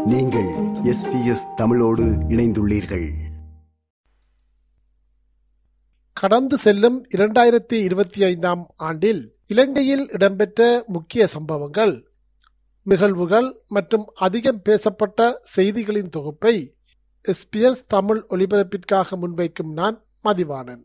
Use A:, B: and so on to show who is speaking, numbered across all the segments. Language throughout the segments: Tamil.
A: நீங்கள் எஸ்பிஎஸ் தமிழோடு இணைந்துள்ளீர்கள்
B: கடந்து செல்லும் இரண்டாயிரத்தி இருபத்தி ஐந்தாம் ஆண்டில் இலங்கையில் இடம்பெற்ற முக்கிய சம்பவங்கள் நிகழ்வுகள் மற்றும் அதிகம் பேசப்பட்ட செய்திகளின் தொகுப்பை எஸ்பிஎஸ் தமிழ் ஒலிபரப்பிற்காக முன்வைக்கும் நான் மதிவாணன்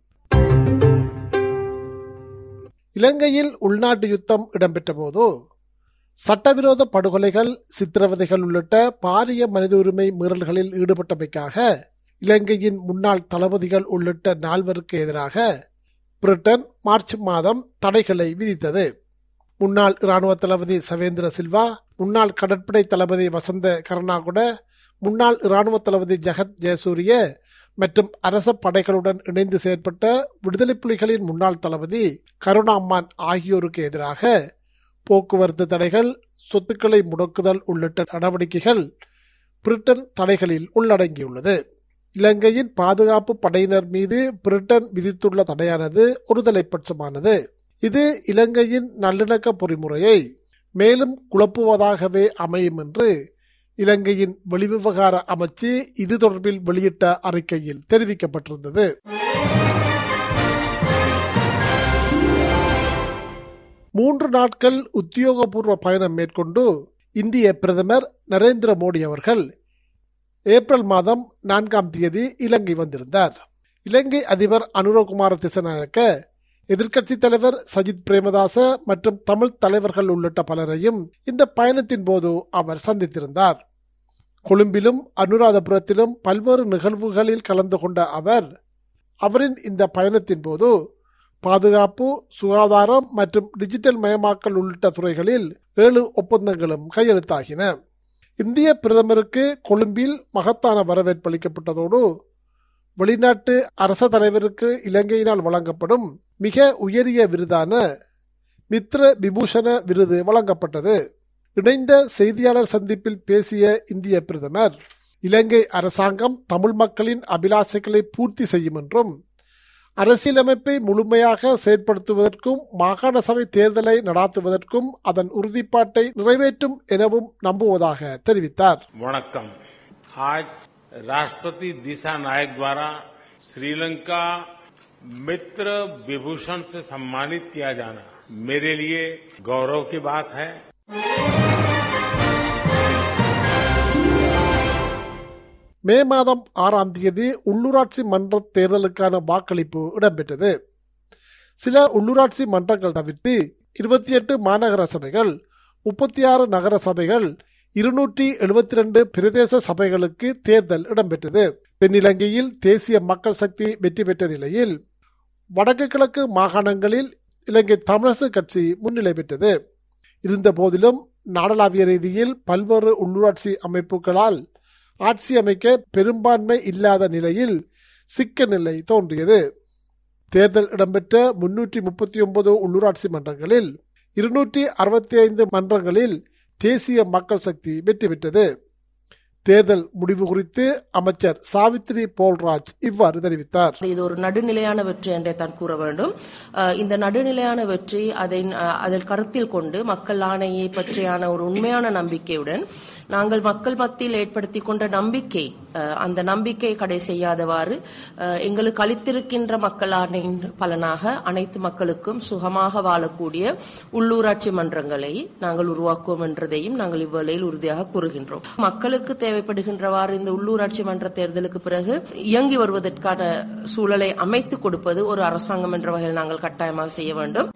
B: இலங்கையில் உள்நாட்டு யுத்தம் இடம்பெற்ற போது சட்டவிரோத படுகொலைகள் சித்திரவதைகள் உள்ளிட்ட பாரிய மனித உரிமை மீறல்களில் ஈடுபட்டமைக்காக இலங்கையின் முன்னாள் தளபதிகள் உள்ளிட்ட நால்வருக்கு எதிராக பிரிட்டன் மார்ச் மாதம் தடைகளை விதித்தது முன்னாள் இராணுவ தளபதி சவேந்திர சில்வா முன்னாள் கடற்படை தளபதி வசந்த கருணாகுட முன்னாள் இராணுவ தளபதி ஜெகத் ஜெயசூரிய மற்றும் அரச படைகளுடன் இணைந்து செயற்பட்ட விடுதலை புலிகளின் முன்னாள் தளபதி கருணாம்மான் ஆகியோருக்கு எதிராக போக்குவரத்து தடைகள் சொத்துக்களை முடக்குதல் உள்ளிட்ட நடவடிக்கைகள் பிரிட்டன் தடைகளில் உள்ளடங்கியுள்ளது இலங்கையின் பாதுகாப்பு படையினர் மீது பிரிட்டன் விதித்துள்ள தடையானது ஒருதலைப்பட்சமானது இது இலங்கையின் நல்லிணக்க பொறிமுறையை மேலும் குழப்புவதாகவே அமையும் என்று இலங்கையின் வெளிவிவகார அமைச்சு இது தொடர்பில் வெளியிட்ட அறிக்கையில் தெரிவிக்கப்பட்டிருந்தது மூன்று நாட்கள் உத்தியோகபூர்வ பயணம் மேற்கொண்டு இந்திய பிரதமர் நரேந்திர மோடி அவர்கள் ஏப்ரல் மாதம் நான்காம் தேதி இலங்கை வந்திருந்தார் இலங்கை அதிபர் அனுரகுமார திசநாயக்க எதிர்க்கட்சித் தலைவர் சஜித் பிரேமதாச மற்றும் தமிழ் தலைவர்கள் உள்ளிட்ட பலரையும் இந்த பயணத்தின் போது அவர் சந்தித்திருந்தார் கொழும்பிலும் அனுராதபுரத்திலும் பல்வேறு நிகழ்வுகளில் கலந்து கொண்ட அவர் அவரின் இந்த பயணத்தின் போது பாதுகாப்பு சுகாதாரம் மற்றும் டிஜிட்டல் மயமாக்கல் உள்ளிட்ட துறைகளில் ஏழு ஒப்பந்தங்களும் கையெழுத்தாகின இந்திய பிரதமருக்கு கொழும்பில் மகத்தான வரவேற்பு அளிக்கப்பட்டதோடு வெளிநாட்டு அரச தலைவருக்கு இலங்கையினால் வழங்கப்படும் மிக உயரிய விருதான மித்ர விபூஷண விருது வழங்கப்பட்டது இணைந்த செய்தியாளர் சந்திப்பில் பேசிய இந்திய பிரதமர் இலங்கை அரசாங்கம் தமிழ் மக்களின் அபிலாசைகளை பூர்த்தி செய்யும் என்றும் அரசியலமைப்பை முழுமையாக செயற்படுத்துவதற்கும் மாகாண சபை தேர்தலை நடாத்துவதற்கும் அதன் உறுதிப்பாட்டை நிறைவேற்றும் எனவும் நம்புவதாக தெரிவித்தார்
C: वणक्कम आज राष्ट्रपति दिशा नायक द्वारा श्रीलंका मित्र विभूषण से सम्मानित किया जाना मेरे लिए गौरव की बात है
B: மே மாதம் ஆறாம் தேதி உள்ளூராட்சி மன்ற தேர்தலுக்கான வாக்களிப்பு இடம்பெற்றது சில உள்ளூராட்சி மன்றங்கள் தவிர்த்து இருபத்தி எட்டு மாநகர சபைகள் முப்பத்தி ஆறு நகர சபைகள் இருநூற்றி எழுபத்தி ரெண்டு பிரதேச சபைகளுக்கு தேர்தல் இடம்பெற்றது தென்னிலங்கையில் தேசிய மக்கள் சக்தி வெற்றி பெற்ற நிலையில் வடக்கு கிழக்கு மாகாணங்களில் இலங்கை தமிழரசு கட்சி முன்னிலை பெற்றது இருந்த போதிலும் நாடளாவிய ரீதியில் பல்வேறு உள்ளூராட்சி அமைப்புகளால் ஆட்சி அமைக்க பெரும்பான்மை இல்லாத நிலையில் சிக்க நிலை தோன்றியது தேர்தல் இடம்பெற்ற முன்னூற்றி முப்பத்தி ஒன்பது உள்ளூராட்சி மன்றங்களில் இருநூற்றி அறுபத்தி ஐந்து மன்றங்களில் தேசிய மக்கள் சக்தி வெற்றி பெற்றது தேர்தல் முடிவு குறித்து அமைச்சர் சாவித்ரி போல்ராஜ் இவ்வாறு தெரிவித்தார்
D: இது ஒரு நடுநிலையான வெற்றி என்றே தான் கூற வேண்டும் அஹ் இந்த நடுநிலையான வெற்றி அதை அஹ், அதில் கருத்தில் கொண்டு மக்கள் ஆணையை பற்றியான ஒரு உண்மையான நம்பிக்கையுடன் நாங்கள் மக்கள் மத்தியில் ஏற்படுத்திக் கொண்ட நம்பிக்கை அஹ், அந்த நம்பிக்கையை கடை செய்யாதவாறு அஹ், எங்களுக்கு அளித்திருக்கின்ற மக்கள் ஆணையின் பலனாக அனைத்து மக்களுக்கும் சுகமாக வாழக்கூடிய உள்ளூராட்சி மன்றங்களை நாங்கள் உருவாக்குவோம் என்றதையும் நாங்கள் இவ்வேளையில் உறுதியாக கூறுகின்றோம் மக்களுக்கு தேவைப்படுகின்றவாறு இந்த உள்ளூராட்சி மன்ற தேர்தலுக்கு பிறகு இயங்கி வருவதற்கான சூழலை அமைத்துக் கொடுப்பது ஒரு அரசாங்கம் என்ற வகையில் நாங்கள் கட்டாயமாக செய்ய வேண்டும்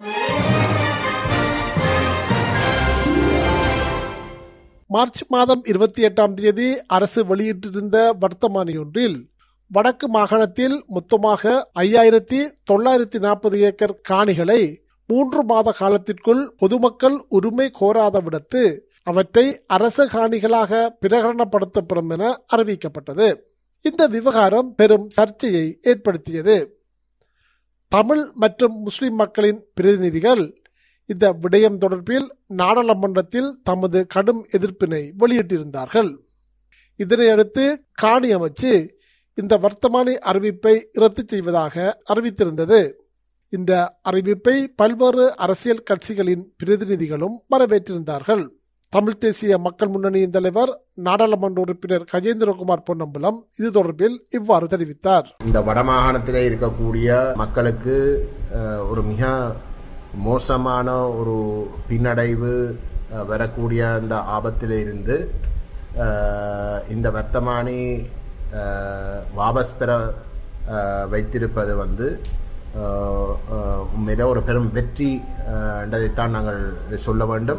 B: மார்ச் மாதம் இருபத்தி எட்டாம் தேதி அரசு வெளியிட்டிருந்த வர்த்தமானியொன்றில் வடக்கு மாகாணத்தில் மொத்தமாக ஐயாயிரத்தி தொள்ளாயிரத்தி நாற்பது ஏக்கர் காணிகளை மூன்று மாத காலத்திற்குள் பொதுமக்கள் உரிமை கோராத விடத்து அவற்றை அரச காணிகளாக பிரகடனப்படுத்தப்படும் என அறிவிக்கப்பட்டது இந்த விவகாரம் பெரும் சர்ச்சையை ஏற்படுத்தியது தமிழ் மற்றும் முஸ்லிம் மக்களின் பிரதிநிதிகள் இந்த விடயம் தொடர்பில் நாடாளுமன்றத்தில் தமது கடும் எதிர்ப்பினை வெளியிட்டிருந்தார்கள் இதனையடுத்து காணி அமைச்சு இந்த வர்த்தமானி அறிவிப்பை ரத்து செய்வதாக அறிவித்திருந்தது இந்த அறிவிப்பை பல்வேறு அரசியல் கட்சிகளின் பிரதிநிதிகளும் வரவேற்றிருந்தார்கள் தமிழ் தேசிய மக்கள் முன்னணியின் தலைவர் நாடாளுமன்ற உறுப்பினர் கஜேந்திரகுமார் பொன்னம்பலம் இது தொடர்பில் இவ்வாறு தெரிவித்தார்
E: இந்த வடமாகாணத்திலே இருக்கக்கூடிய மக்களுக்கு அஹ், ஒரு மிக மோசமான ஒரு பின்னடைவு அஹ், வரக்கூடிய இந்த ஆபத்திலே இருந்து அஹ், இந்த வர்த்தமானி அஹ், வாபஸ் பெற அஹ், வைத்திருப்பது வந்து அஹ், அஹ், உண்மையிலே ஒரு பெரும் வெற்றி அஹ், என்றதைத்தான் நாங்கள் சொல்ல வேண்டும்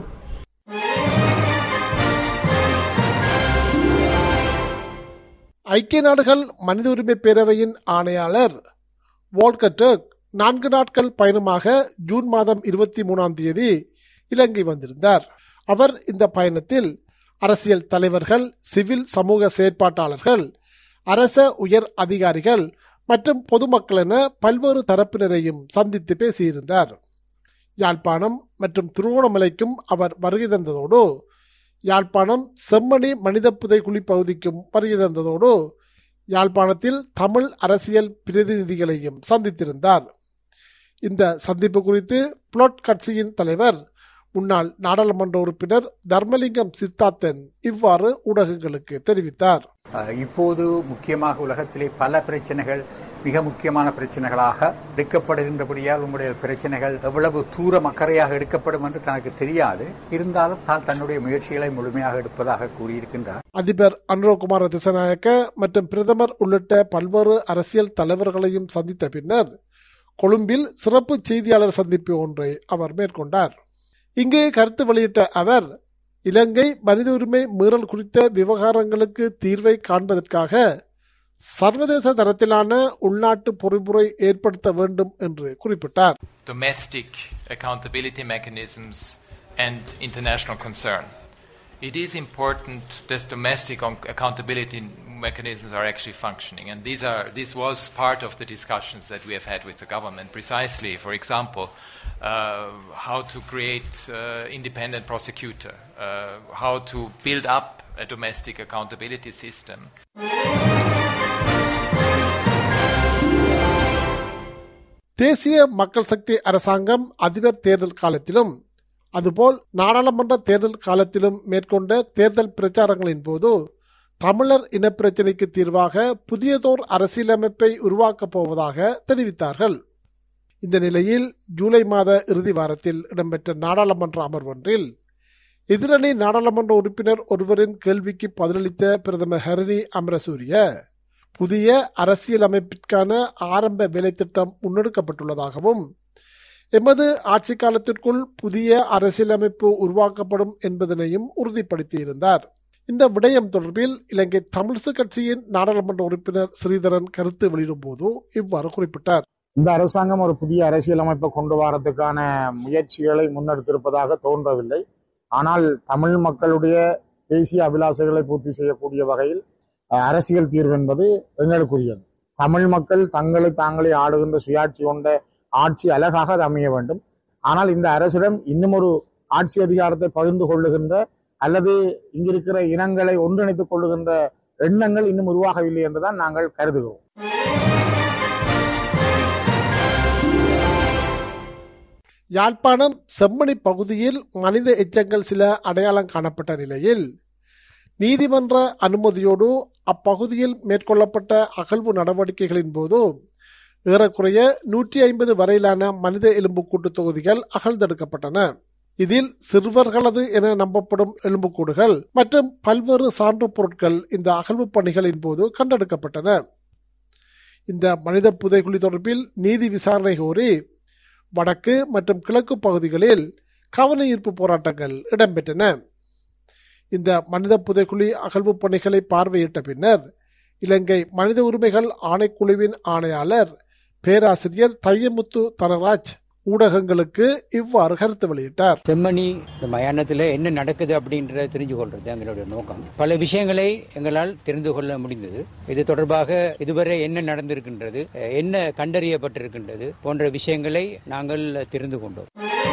B: ஐக்கிய நாடுகள் மனித உரிமை பேரவையின் ஆணையாளர் வால்கர் டர்க் நான்கு நாட்கள் பயணமாக ஜூன் மாதம் இருபத்தி மூணாம் தேதி இலங்கை வந்திருந்தார் அவர் இந்த பயணத்தில் அரசியல் தலைவர்கள் சிவில் சமூக செயற்பாட்டாளர்கள் அரச உயர் அதிகாரிகள் மற்றும் பொதுமக்கள் என பல்வேறு தரப்பினரையும் சந்தித்து பேசியிருந்தார் யாழ்ப்பாணம் மற்றும் திருவோணமலைக்கும் அவர் வருகை தந்ததோடு யாழ்ப்பாணம் செம்மணி மனித புதைக்குழி பகுதிக்கும் வருகை தந்ததோடு யாழ்ப்பாணத்தில் தமிழ் அரசியல் பிரதிநிதிகளையும் சந்தித்திருந்தார் இந்த சந்திப்பு குறித்து புளொட் கட்சியின் தலைவர் முன்னாள் நாடாளுமன்ற உறுப்பினர் தர்மலிங்கம் சித்தார்த்தன் இவ்வாறு ஊடகங்களுக்கு தெரிவித்தார்
F: அஹ் இப்போது முக்கியமாக உலகத்திலே பல பிரச்சனைகள் மிக முக்கியமான பிரச்சனைகளாக எடுக்கப்படுகின்றபடியால் உங்களுடைய பிரச்சனைகள் எவ்வளவு தூரம் அக்கறையாக எடுக்கப்படும் என்று தனக்கு தெரியாது இருந்தாலும் தான் தன்னுடைய முயற்சிகளை முழுமையாக எடுப்பதாக கூறியிருக்கின்றார்
B: அதிபர் அனுரகுமார திசநாயக்க மற்றும் பிரதமர் உள்ளிட்ட பல்வேறு அரசியல் தலைவர்களையும் சந்தித்த பின்னர் கொழும்பில் சிறப்பு செய்தியாளர் சந்திப்பு ஒன்றை அவர் மேற்கொண்டார் இங்கே கருத்து வெளியிட்ட அவர் இலங்கை மனித உரிமை மீறல் குறித்த விவகாரங்களுக்கு தீர்வை காண்பதற்காக சர்வதேச தரத்திலான உள்நாட்டு பொறிமுறை ஏற்படுத்த வேண்டும் என்று குறிப்பிட்டார்
G: domestic accountability mechanisms and international concern. It is important that domestic on- accountability mechanisms are actually functioning, and these are this was part of the discussions that we have had with the government. Precisely, for example, uh, how to create uh, independent prosecutor, uh, how to build up a domestic accountability system.
B: தேசிய மக்கள் சக்தி அரசாங்கம் அதிபர் தேர்தல் காலத்திலும் அதுபோல் நாடாளுமன்ற தேர்தல் காலத்திலும் மேற்கொண்ட தேர்தல் பிரச்சாரங்களின் போது தமிழர் இனப்பிரச்சினைக்கு தீர்வாக புதியதோர் அரசியலமைப்பை உருவாக்கப் போவதாக தெரிவித்தார்கள் இந்த நிலையில் ஜூலை மாத இறுதி வாரத்தில் இடம்பெற்ற நாடாளுமன்ற அமர்வொன்றில் எதிரணி நாடாளுமன்ற உறுப்பினர் ஒருவரின் கேள்விக்கு பதிலளித்த பிரதமர் ஹரணி அமரசூரிய புதிய அரசியலமைப்பிற்கான ஆரம்ப வேலைத்திட்டம் முன்னெடுக்கப்பட்டுள்ளதாகவும் எமது ஆட்சி காலத்திற்குள் புதிய அரசியலமைப்பு உருவாக்கப்படும் என்பதனையும் உறுதிப்படுத்தியிருந்தார் இந்த விடயம் தொடர்பில் இலங்கை தமிழிசு கட்சியின் நாடாளுமன்ற உறுப்பினர் ஸ்ரீதரன் கருத்து வெளியிடும் போது இவ்வாறு குறிப்பிட்டார்
H: இந்த அரசாங்கம் ஒரு புதிய அரசியலமைப்பை கொண்டு வரதுக்கான முயற்சிகளை முன்னெடுத்திருப்பதாக தோன்றவில்லை ஆனால் தமிழ் மக்களுடைய தேசிய அபிலாஷைகளை பூர்த்தி செய்யக்கூடிய வகையில் அஹ், அரசியல் தீர்வு என்பது எங்களுக்குரியது தமிழ் மக்கள் தங்களை தாங்களே ஆளுகின்ற சுயாட்சி கொண்ட ஆட்சி அழகாக அது அமைய வேண்டும் ஆனால் இந்த அரசிடம் இன்னும் ஒரு ஆட்சி அதிகாரத்தை பகிர்ந்து கொள்ளுகின்ற அல்லது இங்கிருக்கிற இனங்களை ஒன்றிணைத்துக் கொள்ளுகின்ற எண்ணங்கள் இன்னும் உருவாகவில்லை என்றுதான் நாங்கள் கருதுகிறோம்
B: யாழ்ப்பாணம் செம்மணி பகுதியில் மனித எச்சங்கள் சில அடையாளம் காணப்பட்ட நிலையில் நீதிமன்ற அனுமதியோடு அப்பகுதியில் மேற்கொள்ளப்பட்ட அகழ்வு நடவடிக்கைகளின் போது ஏறக்குறைய நூற்றி ஐம்பது வரையிலான மனித எலும்புக்கூட்டு தொகுதிகள் அகழ்ந்தெடுக்கப்பட்டன இதில் சிறுவர்களது என நம்பப்படும் எலும்புக்கூடுகள் மற்றும் பல்வேறு சான்று பொருட்கள் இந்த அகழ்வு பணிகளின் போது கண்டெடுக்கப்பட்டன இந்த மனித புதைகுழி தொடர்பில் நீதி விசாரணை கோரி வடக்கு மற்றும் கிழக்கு பகுதிகளில் கவன ஈர்ப்பு போராட்டங்கள் இடம்பெற்றன இந்த மனித புதைக்குழி அகழ்வு பணிகளை பார்வையிட்ட பின்னர் இலங்கை மனித உரிமைகள் ஆணைக்குழுவின் ஆணையாளர் பேராசிரியர் தையமுத்து தனராஜ் ஊடகங்களுக்கு இவ்வாறு கருத்து வெளியிட்டார்
I: செம்மணி இந்த மயானத்தில் என்ன நடக்குது அப்படின்றத தெரிஞ்சு கொள்றது எங்களுடைய நோக்கம் பல விஷயங்களை எங்களால் தெரிந்து கொள்ள முடிந்தது இது தொடர்பாக இதுவரை என்ன நடந்திருக்கின்றது என்ன கண்டறியப்பட்டிருக்கின்றது போன்ற விஷயங்களை நாங்கள் தெரிந்து கொண்டோம்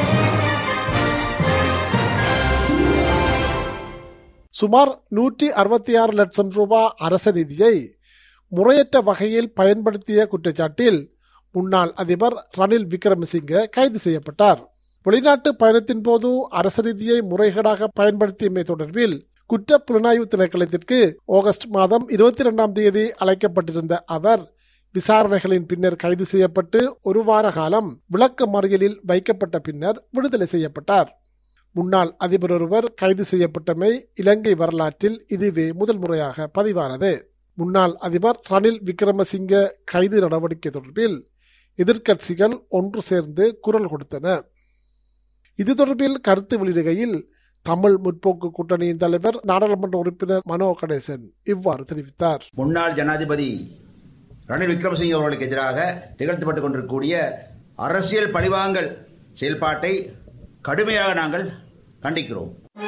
B: சுமார் நூற்றி அறுபத்தி ஆறு லட்சம் ரூபாய் அரச நிதியை முறையற்ற வகையில் பயன்படுத்திய குற்றச்சாட்டில் முன்னாள் அதிபர் ரணில் விக்ரமசிங்க கைது செய்யப்பட்டார் வெளிநாட்டு பயணத்தின் போது அரசு நிதியை முறைகேடாக பயன்படுத்தியமை தொடர்பில் குற்ற புலனாய்வு திணைக்களத்திற்கு ஆகஸ்ட் மாதம் இருபத்தி இரண்டாம் தேதி அழைக்கப்பட்டிருந்த அவர் விசாரணைகளின் பின்னர் கைது செய்யப்பட்டு ஒரு வார காலம் விளக்க மறியலில் வைக்கப்பட்ட பின்னர் விடுதலை செய்யப்பட்டார் முன்னாள் அதிபர் ஒருவர் கைது செய்யப்பட்டமை இலங்கை வரலாற்றில் இதுவே முதல் முறையாக பதிவானது முன்னாள் அதிபர் ரணில் விக்ரமசிங்க கைது நடவடிக்கை தொடர்பில் எதிர்க்கட்சிகள் ஒன்று சேர்ந்து குரல் கொடுத்தன இது தொடர்பில் கருத்து வெளியிடுகையில் தமிழ் முற்போக்கு கூட்டணியின் தலைவர் நாடாளுமன்ற உறுப்பினர் மனோ கணேசன் இவ்வாறு தெரிவித்தார்
J: முன்னாள் ஜனாதிபதி ரணில் விக்ரமசிங்க அவர்களுக்கு எதிராக நிகழ்த்தப்பட்டுக் கொண்டிருக்கக்கூடிய அரசியல் பழிவாங்கல் செயல்பாட்டை கடுமையாக நாங்கள் கண்டிக்கிறோம்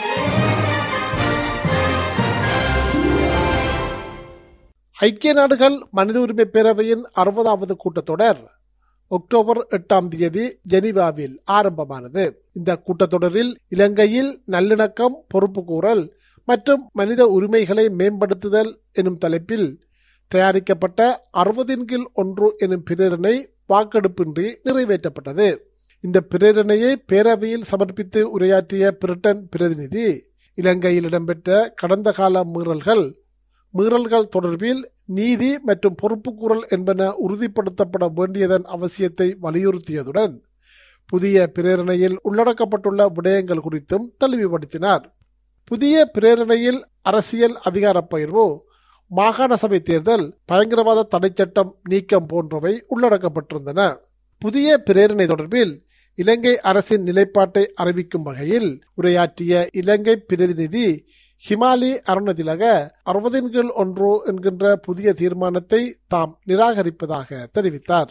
B: ஐக்கிய நாடுகள் மனித உரிமை பேரவையின் அறுபதாவது கூட்டத்தொடர் அக்டோபர் எட்டாம் தேதி ஜெனீவாவில் ஆரம்பமானது இந்த கூட்டத்தொடரில் இலங்கையில் நல்லிணக்கம் பொறுப்புக்கூறல் மற்றும் மனித உரிமைகளை மேம்படுத்துதல் எனும் தலைப்பில் தயாரிக்கப்பட்ட அறுபதின் கீழ் ஒன்று எனும் பிரேரணை வாக்கெடுப்பின்றி நிறைவேற்றப்பட்டது இந்த பிரேரணையை பேரவையில் சமர்ப்பித்து உரையாற்றிய பிரிட்டன் பிரதிநிதி இலங்கையில் இடம்பெற்ற கடந்த கால மீறல்கள் மீறல்கள் தொடர்பில் நீதி மற்றும் பொறுப்புக்கூறல் என்பன உறுதிப்படுத்தப்பட வேண்டியதன் அவசியத்தை வலியுறுத்தியதுடன் புதிய பிரேரணையில் உள்ளடக்கப்பட்டுள்ள விடயங்கள் குறித்தும் தெளிவுபடுத்தினார் புதிய பிரேரணையில் அரசியல் அதிகாரப் பகிர்வு மாகாண சபை தேர்தல் பயங்கரவாத தடைச்சட்டம் நீக்கம் போன்றவை உள்ளடக்கப்பட்டிருந்தன புதிய பிரேரணை தொடர்பில் இலங்கை அரசின் நிலைப்பாட்டை அறிவிக்கும் வகையில் உரையாற்றிய இலங்கை பிரதிநிதி ஹிமாலி அருணதிலக அறுபதின் கீழ் ஒன்று என்கின்ற புதிய தீர்மானத்தை தாம் நிராகரிப்பதாக தெரிவித்தார்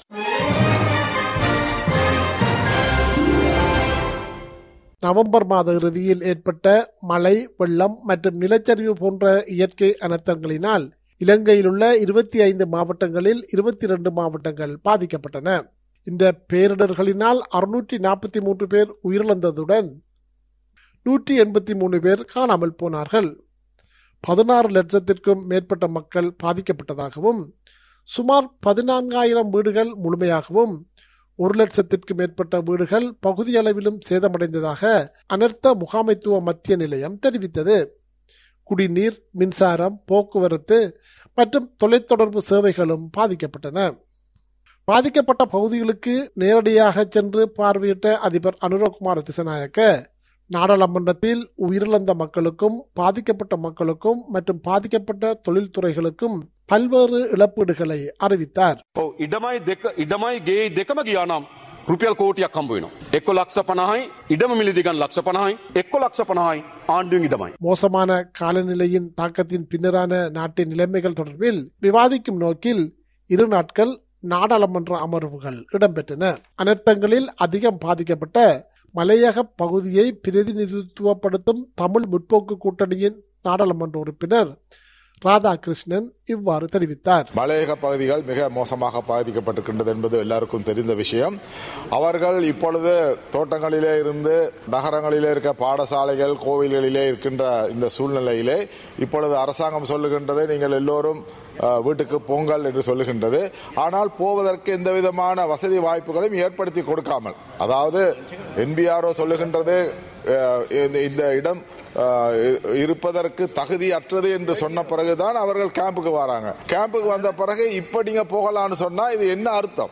B: நவம்பர் மாத இறுதியில் ஏற்பட்ட மழை வெள்ளம் மற்றும் நிலச்சரிவு போன்ற இயற்கை அனர்த்தங்களினால் இலங்கையில் உள்ள இருபத்தி ஐந்து மாவட்டங்களில் இருபத்தி இரண்டு மாவட்டங்கள் பாதிக்கப்பட்டன இந்த பேரிடர்களினால் அறுநூற்றி நாற்பத்தி மூன்று பேர் உயிரிழந்ததுடன் நூற்றி எண்பத்தி மூணு பேர் காணாமல் போனார்கள் பதினாறு லட்சத்திற்கும் மேற்பட்ட மக்கள் பாதிக்கப்பட்டதாகவும் சுமார் பதினான்காயிரம் வீடுகள் முழுமையாகவும் ஒரு லட்சத்திற்கு மேற்பட்ட வீடுகள் பகுதியளவிலும் சேதமடைந்ததாக அனர்த்த முகாமைத்துவ மத்திய நிலையம் தெரிவித்தது குடிநீர் மின்சாரம் போக்குவரத்து மற்றும் தொலைத்தொடர்பு சேவைகளும் பாதிக்கப்பட்டன பாதிக்கப்பட்ட பகுதிகளுக்கு நேரடியாக சென்று பார்வையிட்ட அதிபர் அனுரகுமார திசநாயக்க நாடாளுமன்றத்தில் உயிரிழந்த மக்களுக்கும் பாதிக்கப்பட்ட மக்களுக்கும் மற்றும் பாதிக்கப்பட்ட தொழில்துறைகளுக்கும் பல்வேறு இழப்பீடுகளை அறிவித்தார்
K: ඔව් ඉඩමයි දෙක ඉඩමයි ගේ දෙකම ගියා නම් රුපියල් කෝටියක් හම්බ වෙනවා. එක්ක ලක්ෂ 50යි ඉඩම මිලදිගන් ලක්ෂ 50යි එක්ක ලක්ෂ 50යි ආණ්ඩුවෙන් ඉඩමයි.
B: மோசமான காலநிலையின் தாக்கத்தின் பின்னரான நாட்டின் நிலைமைகள் தொடர்பில் விவாதிக்கும் நோக்கில் இரு நாட்கள் நாடாளுமன்ற அமர்வுகள் இடம்பெற்றன அனர்த்தங்களில் அதிகம் பாதிக்கப்பட்ட மலையக பகுதியை பிரதிநிதித்துவப்படுத்தும் தமிழ் முற்போக்கு கூட்டணியின் நாடாளுமன்ற உறுப்பினர் ராதாகிருஷ்ணன் இவ்வாறு தெரிவித்தார்
L: மலையக பகுதிகள் மிக மோசமாக பாதிக்கப்பட்டிருக்கின்றது என்பது எல்லாருக்கும் தெரிந்த விஷயம் அவர்கள் இப்பொழுது தோட்டங்களிலே இருந்து நகரங்களிலே இருக்க பாடசாலைகள் கோவில்களிலே இருக்கின்ற இந்த சூழ்நிலையிலே இப்பொழுது அரசாங்கம் சொல்லுகின்றது நீங்கள் எல்லோரும் அஹ், வீட்டுக்கு பொங்கல் என்று சொல்லுகின்றது ஆனால் போவதற்கு எந்த விதமான வசதி வாய்ப்புகளையும் ஏற்படுத்தி கொடுக்காமல் அதாவது என்பிஆர்ஓ சொல்லுகின்றது அஹ், இந்த- இந்த இடம் அஹ், இருப்பதற்கு தகுதி அற்றது என்று சொன்ன பிறகுதான் அவர்கள் கேம்புக்கு வராங்க கேம்புக்கு வந்த பிறகு இப்ப நீங்க போகலாம்னு சொன்னா இது என்ன அர்த்தம்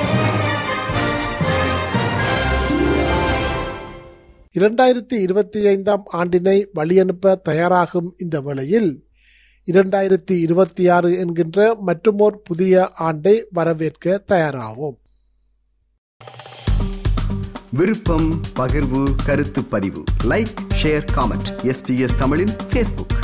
B: இரண்டாயிரத்தி இருபத்தி ஐந்தாம் ஆண்டினை வழியனுப்ப தயாராகும் இந்த வேளையில் இரண்டாயிரத்தி இருபத்தி ஆறு என்கின்ற மற்றுமோர் புதிய ஆண்டை வரவேற்க தயாராகும்
A: விருப்பம் பகிர்வு கருத்து பதிவு லைக் ஷேர் காமெண்ட் எஸ்பிஎஸ் தமிழின் ஃபேஸ்புக்